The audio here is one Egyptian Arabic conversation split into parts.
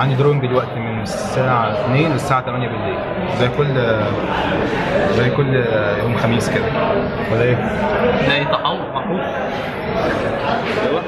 عندي دروينج دلوقتي من الساعة 2 للساعة 8 بالليل زي كل زي كل يوم خميس كده ولا ايه؟ زي تحول محفوظ ايوه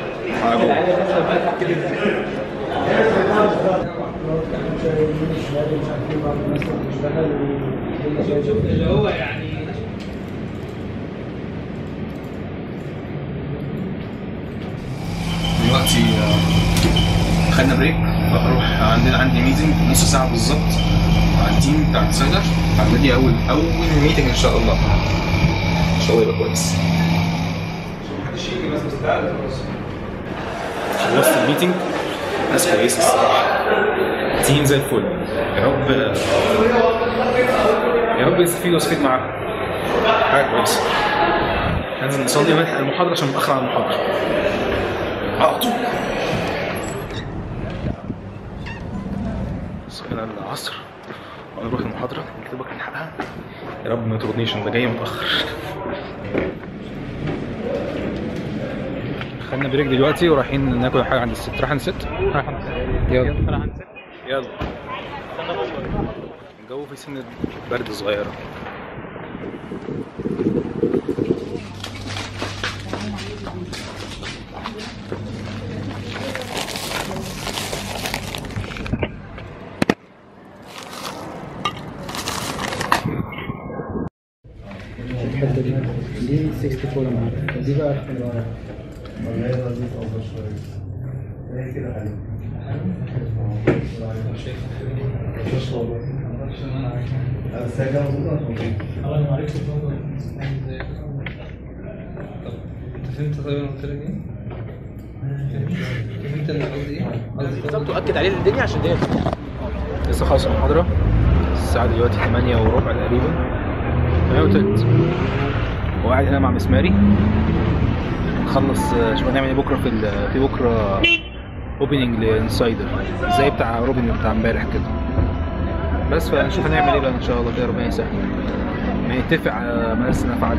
دلوقتي آه، خدنا بريك بروح عندنا عندي ميتنج نص ساعه بالظبط مع التيم بتاع السايدر عندي اول اول ميتنج ان شاء الله ان شاء الله يبقى كويس خلصت الميتنج ناس كويسه الصراحه تيم زي الفل يا رب يا رب يستفيدوا واستفيد معاكم حاجه كويسه لازم نصلي ونلحق المحاضره عشان متاخر على المحاضره على طول صحينا العصر ونروح المحاضرة نكتبك نلحقها يا رب ما تغنيش انت جاي متأخر خدنا بريك دلوقتي ورايحين ناكل حاجة عند الست رايح عند الست؟ رايح عند الست يلا يلا الجو في سنة برد صغيرة الحته دي دي 64 انا عارف دي بقى رقم ورا فهمت طيب انا قلت لك ايه؟ فهمت انا قصدي ايه؟ قصدي بالظبط واكد عليه الدنيا عشان دي لسه خلص المحاضرة الساعة دلوقتي 8 وربع تقريبا 8 وتلت وقاعد هنا مع مسماري نخلص آه، شوف هنعمل ايه بكرة في ال- في بكرة اوبننج لانسايدر زي بتاع روبن بتاع امبارح كده بس فنشوف هنعمل ايه بقى ان شاء الله كده ربنا يسهل نتفق على ما لسه نفعل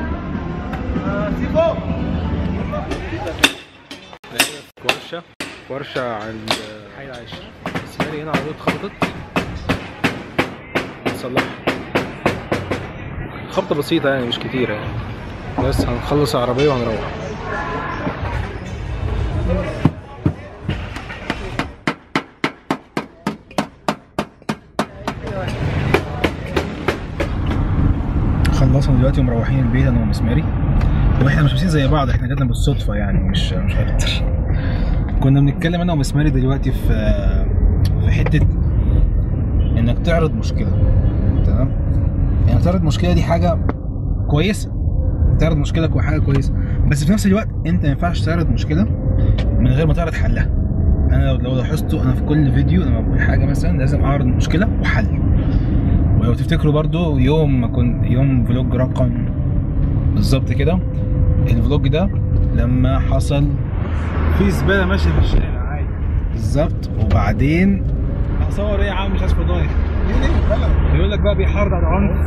ورشة ورشة عند حي العاشر مسماري هنا عربية اتخبطت نصلحها خبطة بسيطة يعني مش كتيرة يعني بس هنخلص العربية وهنروح خلصنا دلوقتي ومروحين البيت انا ومسماري واحنا مش ماشيين زي بعض احنا جاتنا بالصدفة يعني مش مش اكتر كنا بنتكلم انا ومسماري دلوقتي في في حتة انك تعرض مشكلة تمام يعني تعرض مشكلة دي حاجة كويسة تعرض مشكلة كو- حاجة كويسة بس في نفس الوقت انت ما ينفعش تعرض مشكلة من غير ما تعرض حلها انا لو- لو لاحظتوا انا في كل فيديو لما بقول حاجة مثلا لازم اعرض مشكلة وحل ولو تفتكروا برضو يوم ما كنت يوم فلوج رقم بالظبط كده الفلوج ده لما حصل في زباله ماشيه في الشارع عادي بالظبط وبعدين هصور ايه يا عم مش عايز فضايح يقول لك بقى بيحرض على العنف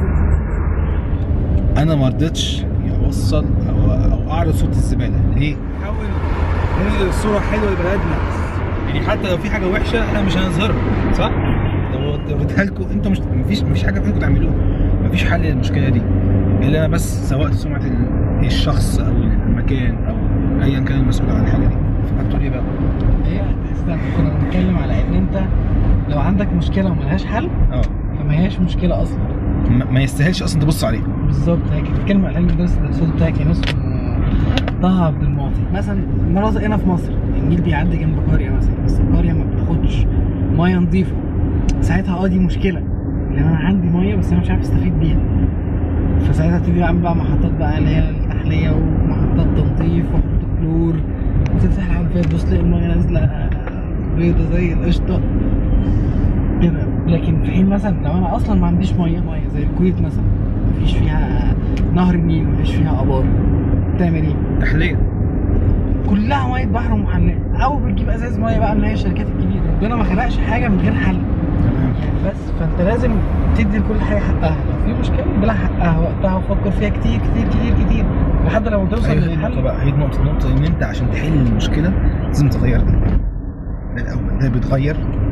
انا ما رضيتش اوصل او او اعرض صوت الزباله ليه؟ حاول ننقل الصوره حلوه لبلدنا يعني حتى لو في حاجه وحشه احنا مش هنظهرها صح؟ لو لو اديتها لكم انتوا مش مفيش مفيش حاجه فيكم تعملوها مفيش حل للمشكله دي الا انا بس سواء سمعه ال- الشخص او المكان او ايا كان المسؤول عن الحاجه دي فهتقول ايه بقى؟ هي استنى كنا بنتكلم على ان انت لو عندك مشكله وملهاش حل اه فما هياش مشكله اصلا ما ما يستاهلش اصلا تبص عليه بالظبط هي كانت بتتكلم على علم الدرس الصوت بتاعك يا اسمه طه عبد المعطي مثلا مناطق هنا في مصر النيل بيعدي جنب قريه مثلا بس القريه ما بتاخدش ميه نظيفه ساعتها اه دي مشكله لان انا عندي ميه بس انا مش عارف استفيد بيها فساعتها ابتدي اعمل بقى محطات بقى اللي هي التحليه ومحطات تنظيف واحط كلور وتفتح الحنفيه تبص تلاقي الميه نازله بيضه زي القشطه كده لكن في حين مثلا لو انا اصلا ما عنديش ميه ميه زي الكويت مثلا مفيش فيها نهر النيل مفيش فيها ابار تعمل ايه؟ تحليه كلها ميه بحر ومحلات او بتجيب ازاز ميه بقى من هي الشركات الكبيره ربنا ما خلقش حاجه من غير حل تمام يعني بس فانت لازم تدي لكل حاجه حقها لو في مشكله بلا حقها وقتها وفكر فيها كتير كتير كتير كتير لحد لما توصل ايوه هي النقطه للحل بقى هي النقطه النقطه ان انت عشان تحل المشكله لازم تغير ده ده الاول ده بيتغير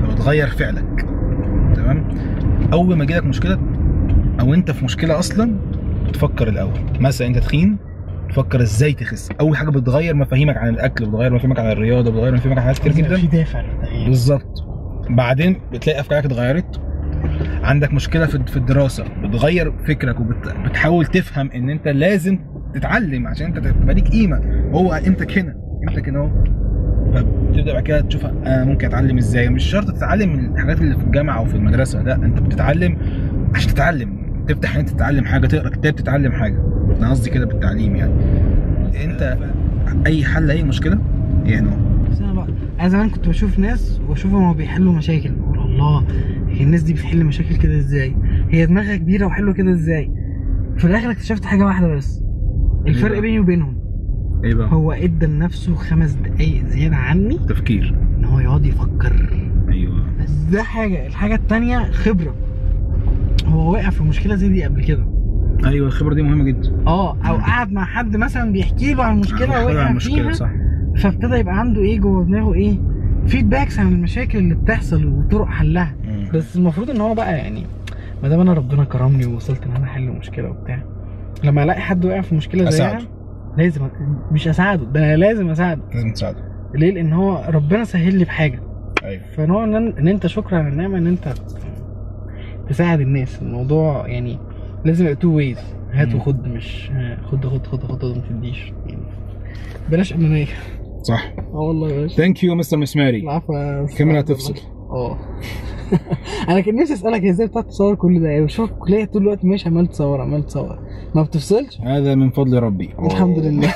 فبتغير فعلك تمام اول ما يجيلك مشكله او انت في مشكله اصلا تفكر الاول مثلا انت تخين تفكر ازاي تخس اول حاجه بتغير مفاهيمك عن الاكل بتغير مفاهيمك عن الرياضه بتغير مفاهيمك عن حاجات كتير لازم يبقى جدا في دافع للتغيير بالظبط بعدين بتلاقي افكارك اتغيرت عندك مشكله في في الدراسه بتغير فكرك وبتحاول تفهم ان انت لازم تتعلم عشان انت تبقى ليك قيمه هو قيمتك هنا قيمتك هنا اهو فبتبدا بعد كده تشوف انا ممكن اتعلم ازاي مش شرط تتعلم من الحاجات اللي في الجامعه او في المدرسه لا انت بتتعلم عشان تتعلم تفتح ان انت تتعلم حاجه تقرا كتاب تتعلم حاجه انا قصدي كده بالتعليم يعني انت اي حل اي مشكله يعني بس انا بقى انا زمان كنت بشوف ناس واشوفهم هما بيحلوا مشاكل بقول الله هي الناس دي بتحل مشاكل كده ازاي هي دماغها كبيره وحلوه كده ازاي في الاخر اكتشفت حاجه واحده بس الفرق بقى؟ بيني وبينهم ايه بقى هو ادى لنفسه خمس دقايق زياده عني تفكير ان هو يقعد يفكر ايوه بس ده حاجه الحاجه التانية خبره هو وقع في مشكله زي دي قبل كده ايوه الخبره دي مهمه جدا اه او قعد مع حد مثلا بيحكي له عن مشكله خبرة وقع عن مشكله فيها صح فابتدى يبقى عنده ايه جوه دماغه ايه فيدباكس عن المشاكل اللي بتحصل وطرق حلها مم. بس المفروض ان هو بقى يعني ما دام انا ربنا كرمني ووصلت ان انا احل مشكله وبتاع لما الاقي حد وقع في مشكله زيها أساعده. لازم أ- مش اساعده ده انا لازم اساعده لازم تساعده ليه لان هو ربنا سهل لي بحاجه ايوه فنوع ان, ان انت شكرا على النعمه ان انت تساعد الناس الموضوع يعني لازم يبقى تو ويز هات مم. وخد مش ها، خد خد خد خد وما تديش يعني بلاش انانيه صح اه والله بلاش ثانك يو مستر مسماري العفو يا أستاذ الكاميرا عبد الله. هتفصل اه انا كان نفسي اسالك هي ازاي بتعرف تصور كل ده يعني بشوفك الكليه طول الوقت ماشي عمال تصور عمال تصور ما بتفصلش هذا من فضل ربي الحمد لله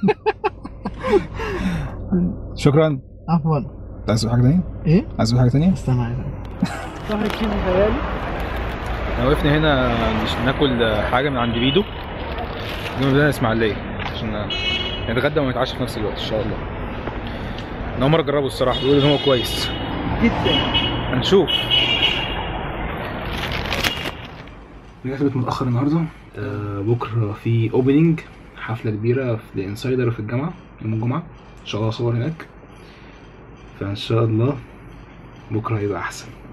شكرا عفوا عايز تقول حاجه ثانيه ايه عايز تقول حاجه ثانيه استنى عايز ظهري كيف خيالي احنا وقفنا هنا مش ناكل حاجه من عند بيدو جنب مدينه اسماعيليه عشان نتغدى ونتعشى في نفس الوقت ان شاء الله انا اول مره اجربه الصراحه بيقول ان هو كويس جدا هنشوف رجعت البيت متاخر النهارده آه بكره في اوبننج حفله كبيره في الانسايدر في الجامعه يوم الجمعه ان شاء الله اصور هناك فان شاء الله بكره هيبقى احسن